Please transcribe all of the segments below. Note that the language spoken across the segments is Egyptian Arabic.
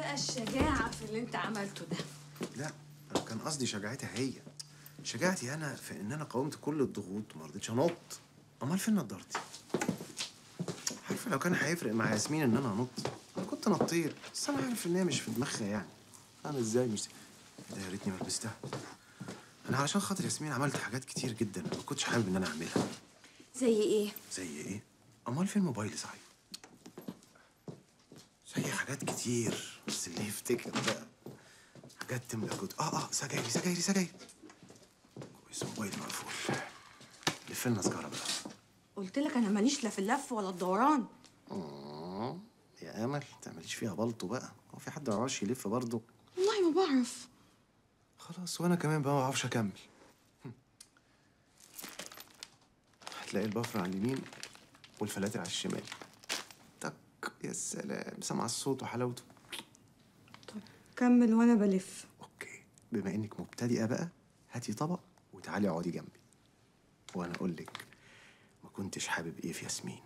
بقى الشجاعة في اللي انت عملته ده لا انا كان قصدي شجاعتها هي شجاعتي انا في ان انا قاومت كل الضغوط وما رضيتش انط امال فين نضارتي عارفه لو كان هيفرق مع ياسمين ان انا انط انا كنت نطير بس انا عارف ان هي مش في دماغها يعني انا ازاي مش ده يا ريتني ما لبستها انا علشان خاطر ياسمين عملت حاجات كتير جدا ما كنتش حابب ان انا اعملها زي ايه؟ زي ايه امال فين موبايلي صحيح زي حاجات كتير بس اللي يفتكر بقى حاجات تملى جد اه اه سجايري سجايري سجايري كويس موبايلي مقفول لف لنا سجاره بقى قلت لك انا ماليش لا في اللف ولا الدوران اه يا امل تعمليش فيها بلطو بقى هو في حد ما يعرفش يلف برضه والله ما بعرف خلاص وانا كمان بقى ما اعرفش اكمل هم. هتلاقي البفر على اليمين والفلاتر على الشمال تك يا سلام سمع الصوت وحلاوته طب كمل وانا بلف اوكي بما انك مبتدئه بقى هاتي طبق وتعالي اقعدي جنبي وانا اقول لك ما كنتش حابب ايه في ياسمين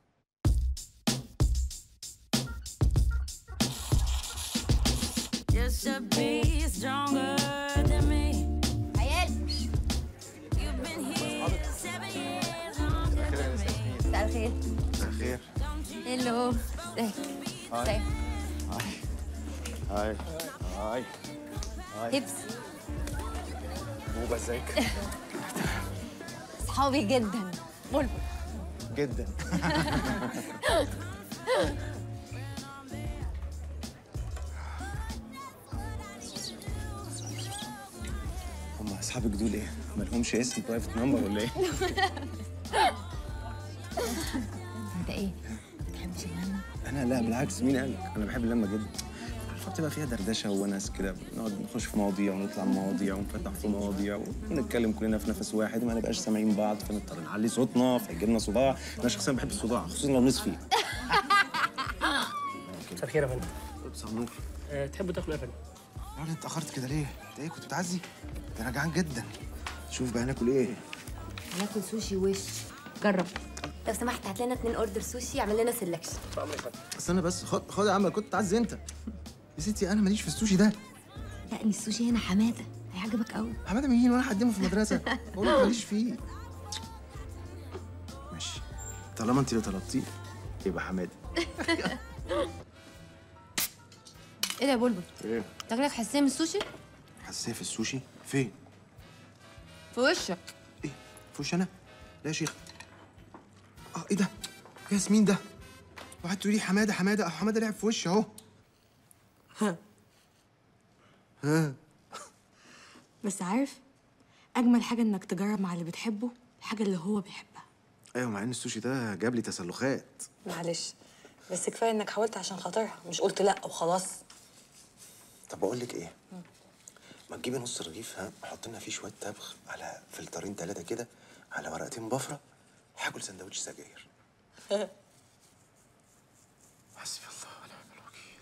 You should be stronger than me. عيال You've been here seven years longer than me. مساء الخير مساء الخير هلو ازيك ازيك هاي هاي هبس بوبا ازيك صحابي جدا بلبل جدا هم اصحابك دول ايه؟ مالهمش اسم برايفت نمبر ولا ايه؟ انت ايه ما بتحبش اللمه انا لا بالعكس مين قالك؟ انا بحب اللمه جدا عارفه بتبقى فيها دردشه وناس كده نقعد نخش في مواضيع ونطلع من مواضيع ونفتح في مواضيع ونتكلم كلنا في نفس واحد وما نبقاش سامعين بعض فنضطر نعلي صوتنا فيجي لنا صداع انا شخصيا بحب الصداع خصوصا لو نص فيه مساء الخير يا فندم ابصر نور أه تحبوا تاكلوا ايه يا فندم؟ راجل انت اخرت كده ليه؟ انت ايه كنت بتعزي؟ ده انا جعان جدا شوف بقى ناكل ايه؟ هناكل سوشي وش جرب لو سمحت هات لنا اتنين اوردر سوشي اعمل لنا سelection استنى بس خد خد يا عم كنت تعزي انت يا ستي انا ماليش في السوشي ده لا ان السوشي هنا حماده هيعجبك قوي حماده مين وانا هقدمه في المدرسه بقول لك ماليش فيه ماشي طالما انت اللي طلبتيه يبقى حماده ايه ده يا بلبل ايه تاكلك حساسيه من السوشي حساسيه في السوشي فين في وشك ايه في وش انا لا يا شيخ اه ايه ده ياسمين ده وقعدت تقولي حماده حماده اه حماده لعب في وشي اهو ها بس عارف اجمل حاجة انك تجرب مع اللي بتحبه الحاجة اللي هو بيحبها ايوه مع ان السوشي ده جاب لي تسلخات معلش بس كفايه انك حاولت عشان خاطرها مش قلت لا وخلاص طب بقول لك ايه ما تجيبي نص رغيف ها حط لنا فيه شويه تبغ على فلترين ثلاثه كده على ورقتين بفره هاكل سندوتش سجاير حسبي الله ونعم الوكيل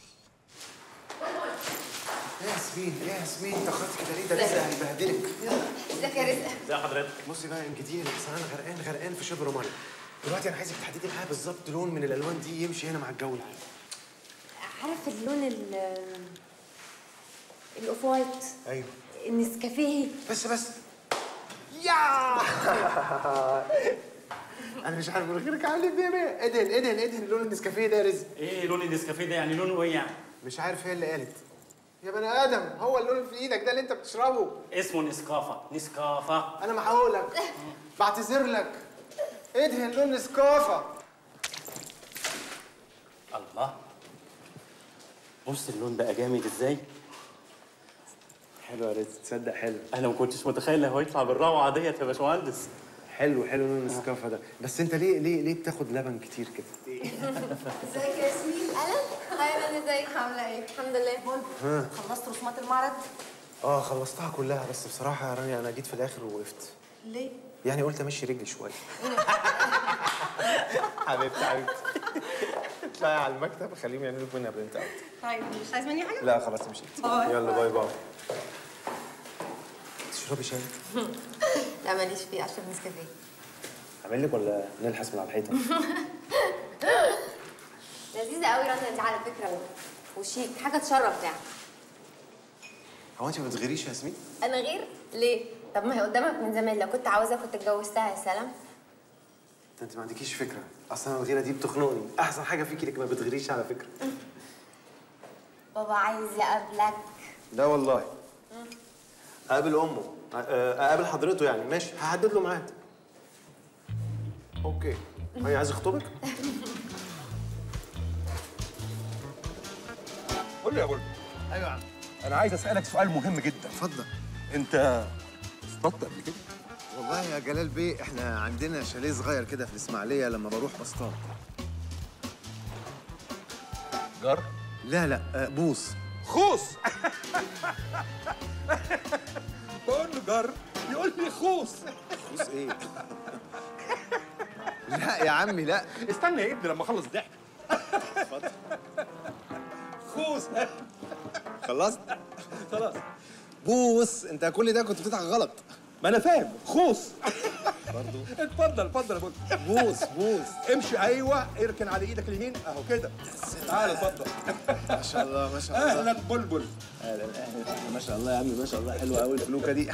يا ياسمين يا ياسمين اتاخرت كده ليه ده لسه هيبهدلك ازيك يا رزق ازي حضرتك؟ بصي بقى ان كتير بس انا غرقان غرقان في شبر ميه دلوقتي انا عايزك تحددي معايا بالظبط لون من الالوان دي يمشي هنا مع الجو العام عارف اللون ال الاوف وايت ايوه النسكافيه بس بس يا انا مش عارف من غيرك عامل ايه بيه ادهن ادهن ادهن لون النسكافيه ده يا رزق ايه لون النسكافيه ده يعني لونه ايه يعني؟ مش عارف هي اللي قالت يا بني ادم هو اللون اللي في ايدك ده اللي انت بتشربه اسمه نسكافه نسكافه انا محاولك بعتذر لك ادهن لون نسكافه الله بص اللون بقى جامد ازاي؟ حلو يا رزق تصدق حلو انا ما كنتش متخيل هو يطلع بالروعه ديت يا باشمهندس حلو حلو لون النسكافه ده بس انت ليه ليه ليه بتاخد لبن كتير كده ازيك يا ياسمين اهلا هاي انا ازيك عامله ايه الحمد لله خلصت رسومات المعرض اه خلصتها كلها بس بصراحه يا رانيا انا جيت في الاخر ووقفت ليه يعني قلت امشي رجلي شويه حبيبتي حبيبتي اطلعي على المكتب خليهم يعملوا لك منها برنت اوت طيب مش عايز مني حاجة؟ لا خلاص مشيت يلا باي باي تشربي شاي لا ماليش فيه اشرب نسكافيه اعمل لك ولا نلحس من على الحيطه لذيذه قوي رنا دي على فكره وشيك حاجه تشرف يعني هو انت ما بتغيريش يا ياسمين؟ انا غير ليه طب ما هي قدامك من زمان لو كنت عاوزه كنت اتجوزتها يا سلام ده انت ما عندكيش فكره اصلا الغيره دي بتخنقني احسن حاجه فيكي انك ما بتغيريش على فكره بابا عايز يقابلك لا والله اقابل امه أ- اقابل حضرته يعني ماشي هحدد له ميعاد اوكي هي عايز يخطبك قول لي يا بلبل ايوه يا عم انا عايز اسالك سؤال مهم جدا اتفضل انت اصطدت قبل كده والله يا جلال بيه احنا عندنا شاليه صغير كده في الاسماعيليه لما بروح بصطاد جر لا لا آه، بوص خوص بقول له جر يقول لي خوص بوص ايه لا يا عمي لا استنى يا ابني لما اخلص ضحك خوص خلصت خلاص بوص انت كل ده كنت بتضحك غلط ما انا فاهم خوص برضه اتفضل اتفضل يا بلبل بوص بوص امشي ايوه اركن على ايدك اليمين اهو كده تعال اتفضل ما شاء الله ما شاء الله اهلا بلبل اهلا اهلا ما شاء الله يا عمي ما شاء الله حلوه قوي الفلوكه دي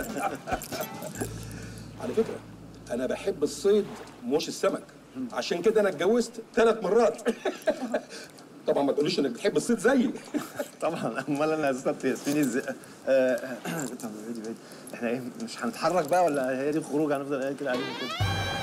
على فكره انا بحب الصيد مش السمك عشان كده انا اتجوزت ثلاث مرات طبعا ما تقوليش انك بتحب الصيد زيي طبعا امال انا استاذ ياسمين ازاي آه، آه، طب بعيد بعيد احنا ايه مش هنتحرك بقى ولا هي دي الخروج هنفضل قاعد كده قاعدين كده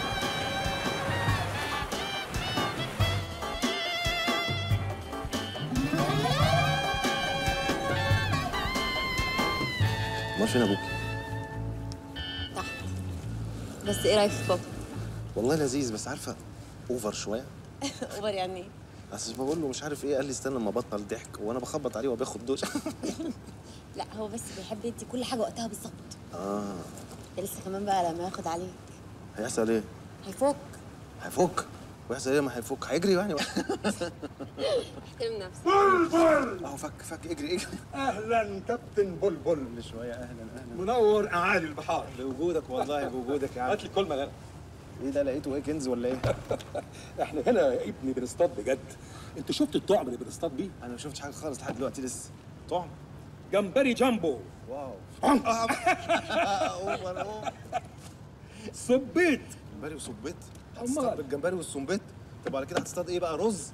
امال فين ابوك تحت بس ايه رايك في بابا والله لذيذ بس عارفه اوفر شويه اوفر يعني ايه بس بقول له مش عارف ايه قال لي استنى اما ابطل ضحك وانا بخبط عليه وباخد دوش لا هو بس بيحب يدي كل حاجه وقتها بالظبط اه ده لسه كمان بقى لما ياخد عليك هيحصل ايه؟ هيفوق هيفك ويحصل ايه ما هيفك هيجري يعني احترم نفسك بلبل اهو فك فك اجري اجري اهلا كابتن بلبل كل شويه اهلا اهلا منور اعالي البحار بوجودك والله بوجودك يا عم هات لي كل ملان ايه ده لقيته ايه كنز ولا ايه؟ احنا هنا يا ابني بنصطاد بجد انت شفت الطعم اللي بنصطاد بيه انا ما شفتش حاجه خالص لحد دلوقتي لسه طعم جمبري جامبو واو عم. اوفر اوفر صبيت جمبري وسبيت أمال. هتصطاد بالجمبري والسنبيت طب على كده هتصطاد ايه بقى رز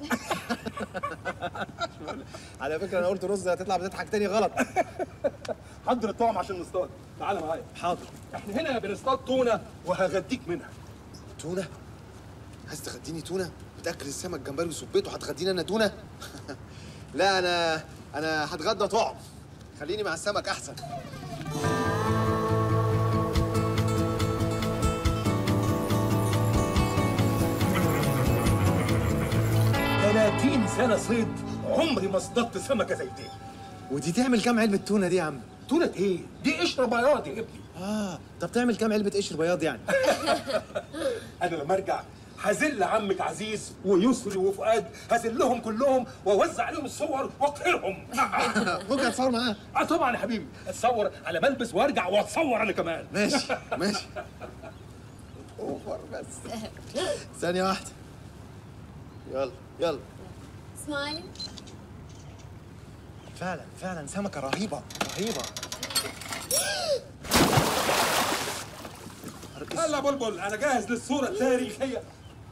على فكره انا قلت رز هتطلع بتضحك تاني غلط حضر الطعم عشان نصطاد تعال معايا حاضر احنا هنا بنصطاد تونه وهغديك منها تونه عايز تغديني تونه بتاكل السمك جمبري وسبيت وهتغديني انا تونه لا انا انا هتغدى طعم خليني مع السمك احسن 30 سنه صيد عمري ما اصطدت سمكه زي دي ودي تعمل كام علبه تونه دي يا عم تونه ايه دي قشره بياض يا ابني اه طب تعمل كام علبه قشر بياض يعني انا لما ارجع هذل عمك عزيز ويسري وفؤاد هذلهم كلهم واوزع عليهم الصور واقهرهم ممكن اتصور معاه اه طبعا يا حبيبي اتصور على ملبس وارجع واتصور انا كمان ماشي ماشي اوفر بس ثانيه واحده يلا يلا سمايل فعلا فعلا سمكه رهيبه رهيبه هلا بلبل انا جاهز للصوره التاريخيه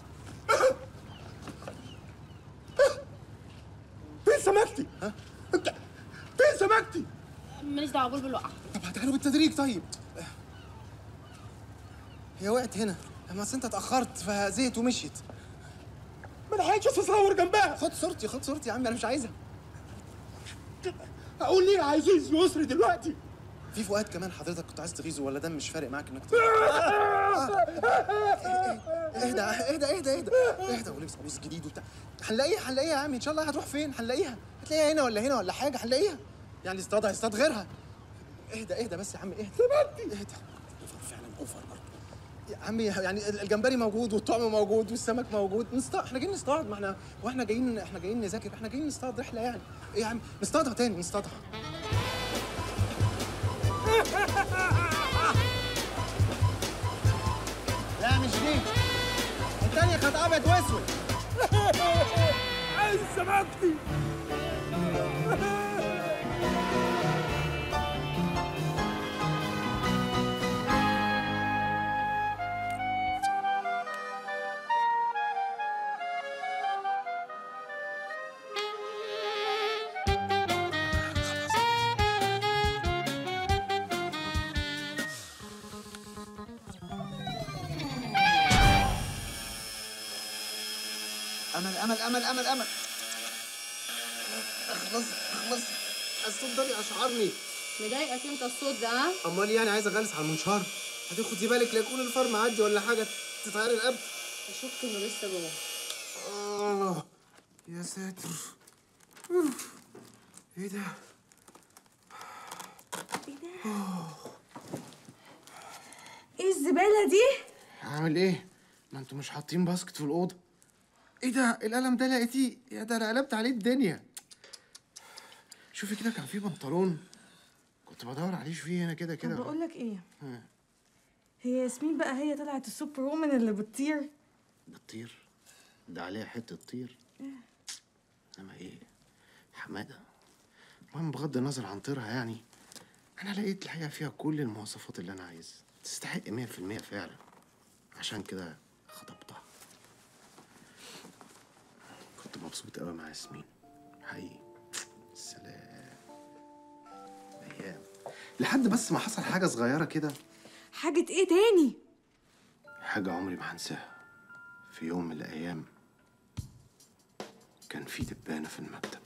فين سمكتي؟ ها؟ انت فين سمكتي؟ ماليش دعوه بلبل وقع طب هتعالوا بالتدريج طيب هي وقعت هنا اما أصل انت اتاخرت فزهقت ومشيت ما لحقتش اتصور جنبها خد صورتي خد صورتي يا عم انا مش عايزها اقول ليه يا عزيز يسري دلوقتي؟ في فؤاد كمان حضرتك كنت عايز تغيظه ولا ده مش فارق معاك انك ت- اهدى اهدى اهدى اهدى اهدى ولبس قميص جديد وبتاع هنلاقيها هنلاقيها يا عم ان شاء الله هتروح فين هنلاقيها هتلاقيها هنا ولا هنا ولا حاجه هنلاقيها يعني اصطاد هيصطاد غيرها اهدى اهدى بس يا عم اهدى اهدى اوفر فعلا اوفر برضه يا عمي يعني الجمبري موجود والطعم موجود والسمك موجود نصطاد احنا جايين نصطاد ما احنا واحنا جايين احنا جايين نذاكر احنا جايين نصطاد رحله يعني ايه يا عم نصطادها تاني نصطادها لا مش دي التانية كانت ابيض واسود عايز سمكتي امل امل امل امل اخلص اخلص الصوت ده بيقشعرني مضايقك انت الصوت ده ها؟ امال يعني عايز اغلس على المنشار هتاخدي بالك لا يكون الفار معدي ولا حاجه تتعري القبض اشك انه لسه جوه آه يا ساتر أوف. ايه ده؟ ايه الزباله دي اعمل ايه؟ ما انتوا مش حاطين باسكت في الاوضه ايه ده؟ القلم ده لقيتيه يا ده انا قلبت عليه الدنيا شوفي كده كان في بنطلون كنت بدور عليه فيه هنا كده طب كده بقول لك ايه هي ياسمين بقى هي طلعت السوبر وومن اللي بتطير بتطير ده عليها حته طير انما ايه حماده المهم بغض النظر عن طيرها يعني انا لقيت الحقيقه فيها كل المواصفات اللي انا عايزها تستحق 100% فعلا عشان كده خطبتها كنت مبسوط قوي مع ياسمين حقيقي سلام ايام لحد بس ما حصل حاجه صغيره كده حاجه ايه تاني حاجة عمري ما هنساها في يوم من الأيام كان في دبانة في المكتب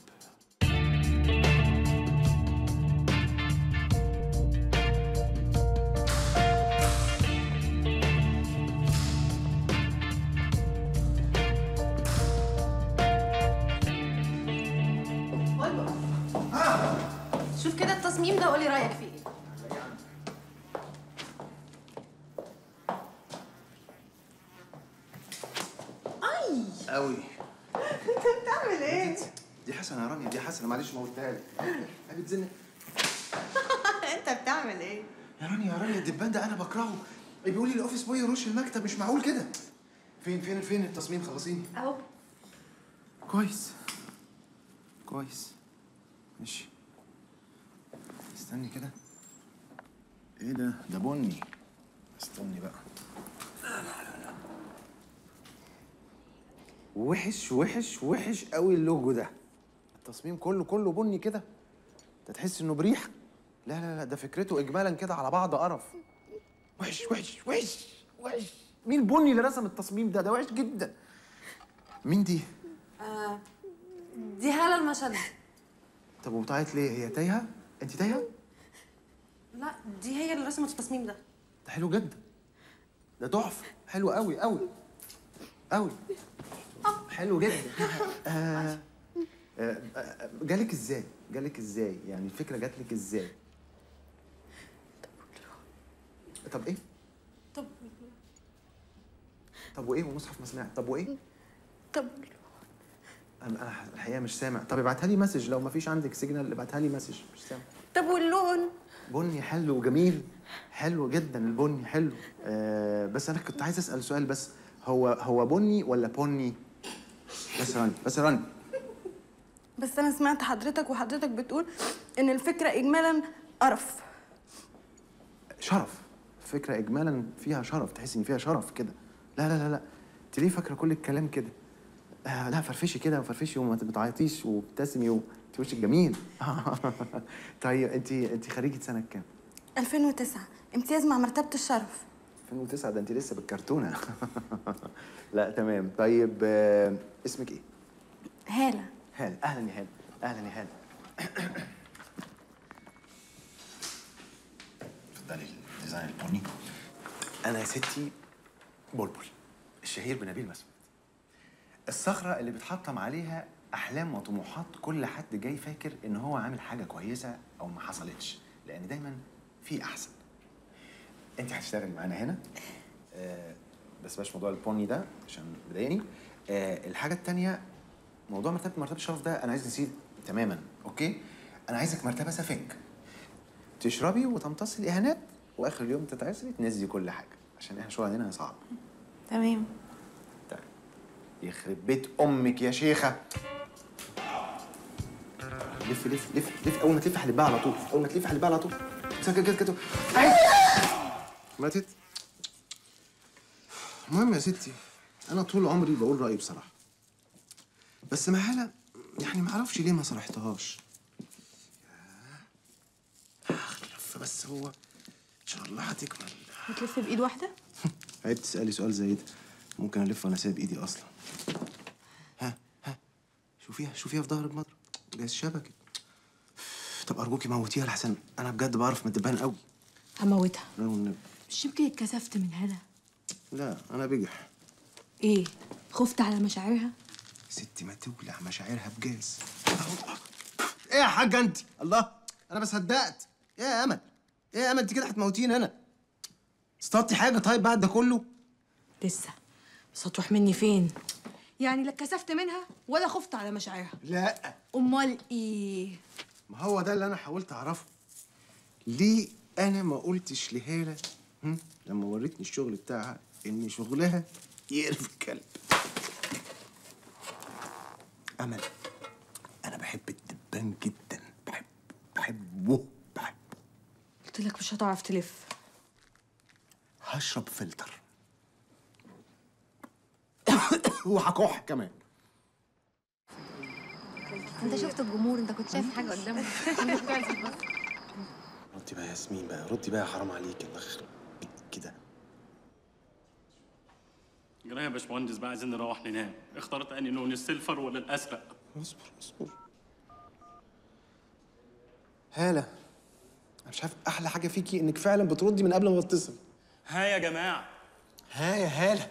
شوف كده التصميم ده وقولي رايك فيه ايه قوي انت بتعمل ايه دي حسنة يا رانيا دي حسنة معلش موتها لي أبي بتزن انت بتعمل ايه يا رانيا يا رانيا الدبان ده أنا بكرهه بيقول لي الأوفيس بوي يرش المكتب مش معقول كده فين فين فين التصميم خلصيني اهو كويس كويس ماشي استني كده ايه ده ده بني استني بقى وحش وحش وحش قوي اللوجو ده التصميم كله كله بني كده انت تحس انه بريح لا لا لا ده فكرته اجمالا كده على بعض قرف وحش وحش وحش وحش مين البني اللي رسم التصميم ده ده وحش جدا مين دي دي هالة المشهد طب وبتعيط ليه هي تايهه انت تايهه لا دي هي اللي رسمت التصميم ده ده حلو جدا ده تحفه حلو قوي قوي قوي حلو جدا آه آه آه، جالك ازاي جالك ازاي يعني الفكره جات لك ازاي طب ايه طب طب وايه ومصحف ما سمعت طب وايه طب انا أنا الحقيقه مش سامع طب ابعتها لي مسج لو ما فيش عندك سيجنال ابعتها لي مسج مش سامع طب واللون بني حلو وجميل حلو جدا البني حلو آه بس انا كنت عايز اسال سؤال بس هو هو بني ولا بني بس راني بس راني بس انا سمعت حضرتك وحضرتك بتقول ان الفكره اجمالا قرف شرف فكره اجمالا فيها شرف تحس ان فيها شرف كده لا لا لا لا انت ليه فاكره كل الكلام كده آه لا فرفشي كده وفرفشي وما بتعيطيش وابتسمي وانت وشك جميل طيب انت انت خريجه سنه كام 2009 امتياز مع مرتبه الشرف 2009 ده انت لسه بالكرتونه لا تمام طيب آه اسمك ايه هاله هلا اهلا يا هلا اهلا يا هلا اتفضلي الديزاين البني انا يا ستي بلبل الشهير بنبيل مسعود الصخره اللي بتحطم عليها احلام وطموحات كل حد جاي فاكر ان هو عامل حاجه كويسه او ما حصلتش لان دايما في احسن انت هتشتغلي معانا هنا آه بس باش موضوع البوني ده عشان بيضايقني آه الحاجه التانية موضوع مرتبه مرتبه الشرف ده انا عايز نسيب تماما اوكي انا عايزك مرتبه سفنج تشربي وتمتصي الاهانات واخر اليوم تتعسري تنزلي كل حاجه عشان احنا شغل هنا صعب تمام طيب يخرب بيت امك يا شيخه لف لف لف لف اول ما تلف هلبها على طول اول ما تلف هلبها على طول سكر كده كده ماتت المهم يا ستي انا طول عمري بقول رايي بصراحه بس مع هلا يعني ما اعرفش ليه ما صرحتهاش ياه. اخلف بس هو ان شاء الله هتكمل هتلف بايد واحده عيب تسالي سؤال زي ده ممكن الف وانا سايب ايدي اصلا ها شوفيها شوفيها في ظهر المضرب جايز شبكت طب ارجوكي موتيها لحسن انا بجد بعرف من الدبان قوي هموتها لا والنبي. مش يمكن اتكسفت من هلا لا انا بجح ايه خفت على مشاعرها ستي ما تولع مشاعرها بجاز ايه يا حاجه انت الله انا ما صدقت ايه يا امل ايه يا امل انت كده هتموتيني انا اصطادتي حاجه طيب بعد ده كله لسه بس هتروح مني فين يعني لا اتكسفت منها ولا خفت على مشاعرها لا امال ايه ما هو ده اللي انا حاولت اعرفه ليه انا ما قلتش لهاله هم؟ لما وريتني الشغل بتاعها ان شغلها يقرف الكلب امل انا بحب الدبان جدا بحب بحبه بحب قلت لك مش هتعرف تلف هشرب فلتر وهكح كمان انت شفت الجمهور انت كنت شايف حاجه قدامك ردي بقى يا ياسمين بقى ردي بقى حرام عليك الله يخرب بيك كده جرايه يا باشمهندس بقى عايزين نروح ننام اخترت انهي لون السيلفر ولا الازرق اصبر اصبر هالة انا مش عارف احلى حاجه فيكي انك فعلا بتردي من قبل ما بتصل ها يا جماعه ها يا هالة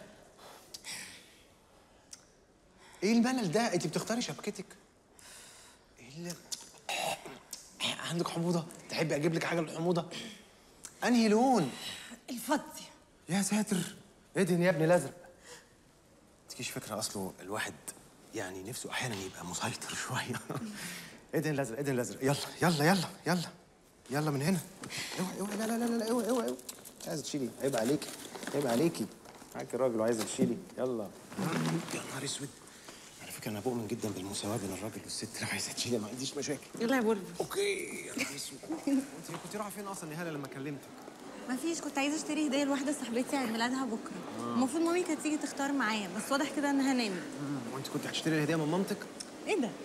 ايه الملل ده انت بتختاري شبكتك ايه اللي عندك حموضه تحبي اجيب لك حاجه للحموضه انهي لون الفضي يا ساتر ادهن يا ابني الازرق تجيش فكره اصله الواحد يعني نفسه احيانا يبقى مسيطر شويه ادهن الازرق ادهن الازرق يلا يلا يلا يلا يلا من هنا اوعي اوعي لا لا لا لا اوعي اوعي اوعي مش عايزه تشيلي عيب عليكي عيب عليكي معاكي راجل وعايزه تشيلي يلا يا نهار اسود على فكره انا بؤمن جدا بالمساواه بين الراجل والست لو عايزه تشيلي ما عنديش مشاكل يلا يا بلبل اوكي يا نهار اسود انت كنت رايحه فين اصلا يا هاله لما كلمتك مفيش كنت عايزه اشتري هديه لواحده صاحبتي عيد ميلادها بكره المفروض مامي كانت تيجي تختار معايا بس واضح كده انها نامت وانت كنت هتشتري الهديه من مامتك ايه ده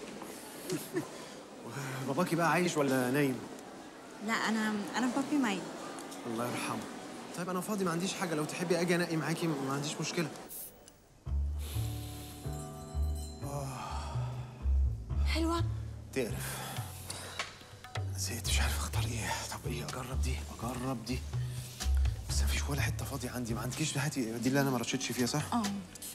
باباكي بقى عايش ولا نايم لا انا انا بابي معايا الله يرحمه طيب انا فاضي ما عنديش حاجه لو تحبي اجي انقي معاكي ما عنديش مشكله حلوه تقرف زهقت مش عارف اختار ايه طب ايه اجرب دي اجرب دي بس مفيش ولا حته فاضيه عندي ما عندكيش هاتي دي اللي انا ما رشيتش فيها صح اه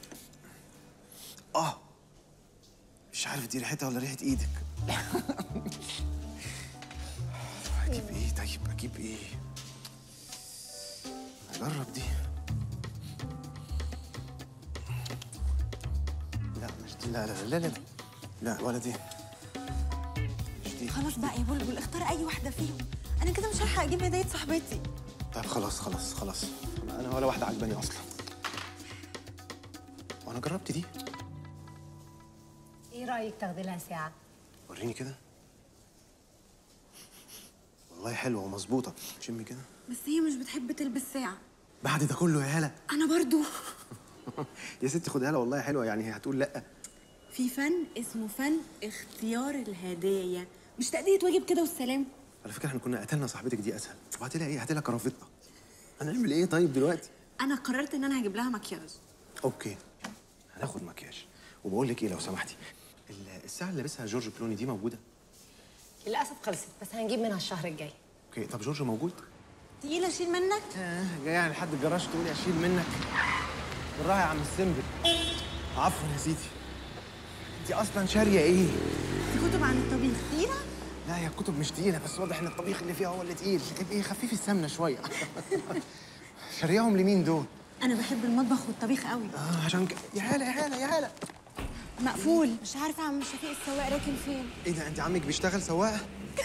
اه مش عارف دي ريحتها ولا ريحه ايدك اجيب ايه طيب اجيب ايه اجرب دي لا مش دي لا لا لا لا لا, لا ولا دي مش دي خلاص بقى يا بلبل اختار اي واحده فيهم انا كده مش هلحق اجيب هديه صاحبتي طيب خلاص خلاص خلاص انا ولا واحده عجباني اصلا وانا جربت دي ايه رايك تاخدي لها ساعه وريني كده والله حلوه ومظبوطه شمي كده بس هي مش بتحب تلبس ساعه بعد ده كله يا هلا انا برضو يا ستي خد هلا والله حلوه يعني هي هتقول لا في فن اسمه فن اختيار الهدايا مش تأدية واجب كده والسلام على فكره احنا كنا قتلنا صاحبتك دي اسهل وهاتلها ايه هاتلها كرافتها هنعمل ايه طيب دلوقتي انا قررت ان انا هجيب لها مكياج اوكي هناخد مكياج وبقول لك ايه لو سمحتي ال- الساعه اللي لابسها جورج كلوني دي موجوده للاسف خلصت بس هنجيب منها الشهر الجاي اوكي طب جورج موجود تقيلة اشيل منك آه جاي يعني لحد الجراج تقولي اشيل منك بالراحه يا عم السنبل عفوا يا سيدي انت اصلا شاريه ايه دي كتب عن الطبيخ تقيلة لا هي الكتب مش تقيله بس واضح ان الطبيخ اللي فيها هو اللي تقيل ابقي خفيفي السمنه شويه شارياهم لمين دول انا بحب المطبخ والطبيخ قوي اه عشان كده يا هلا يا هلا يا هلا مقفول مش عارفة عم شفيق السواق راكن فين ايه ده انت عمك بيشتغل سواق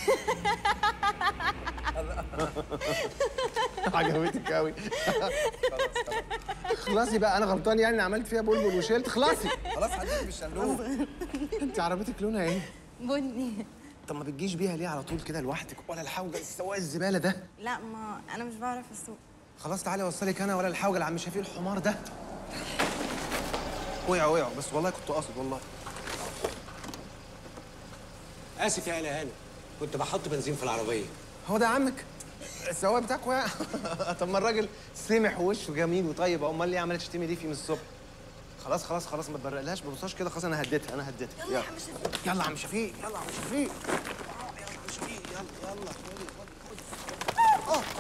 عجبتك قوي خلاصي بقى انا غلطان يعني إني عملت فيها بلبل وشلت خلاصي خلاص عديتي بالشلوم انت عربيتك لونها ايه بني طب ما بتجيش بيها ليه على طول كده لوحدك ولا الحوجه السواق الزباله ده لا ما انا مش بعرف اسوق خلاص تعالي اوصلك انا ولا الحوجه لعم شفيق الحمار ده وقعوا وقعوا بس والله كنت قاصد والله اسف يا اهلا هاني كنت بحط بنزين في العربيه هو ده عمك السواق بتاعك وقع طب ما الراجل سمح ووشه جميل وطيب امال ليه عماله تشتمي ليه فيه من الصبح خلاص خلاص خلاص ما تبرقلهاش ما تبصاش كده خلاص انا هديتها انا هديتها يلا يلا يا عم شفيق يلا يا عم شفيق يلا يا عم شفيق يلا يلا خد خد اه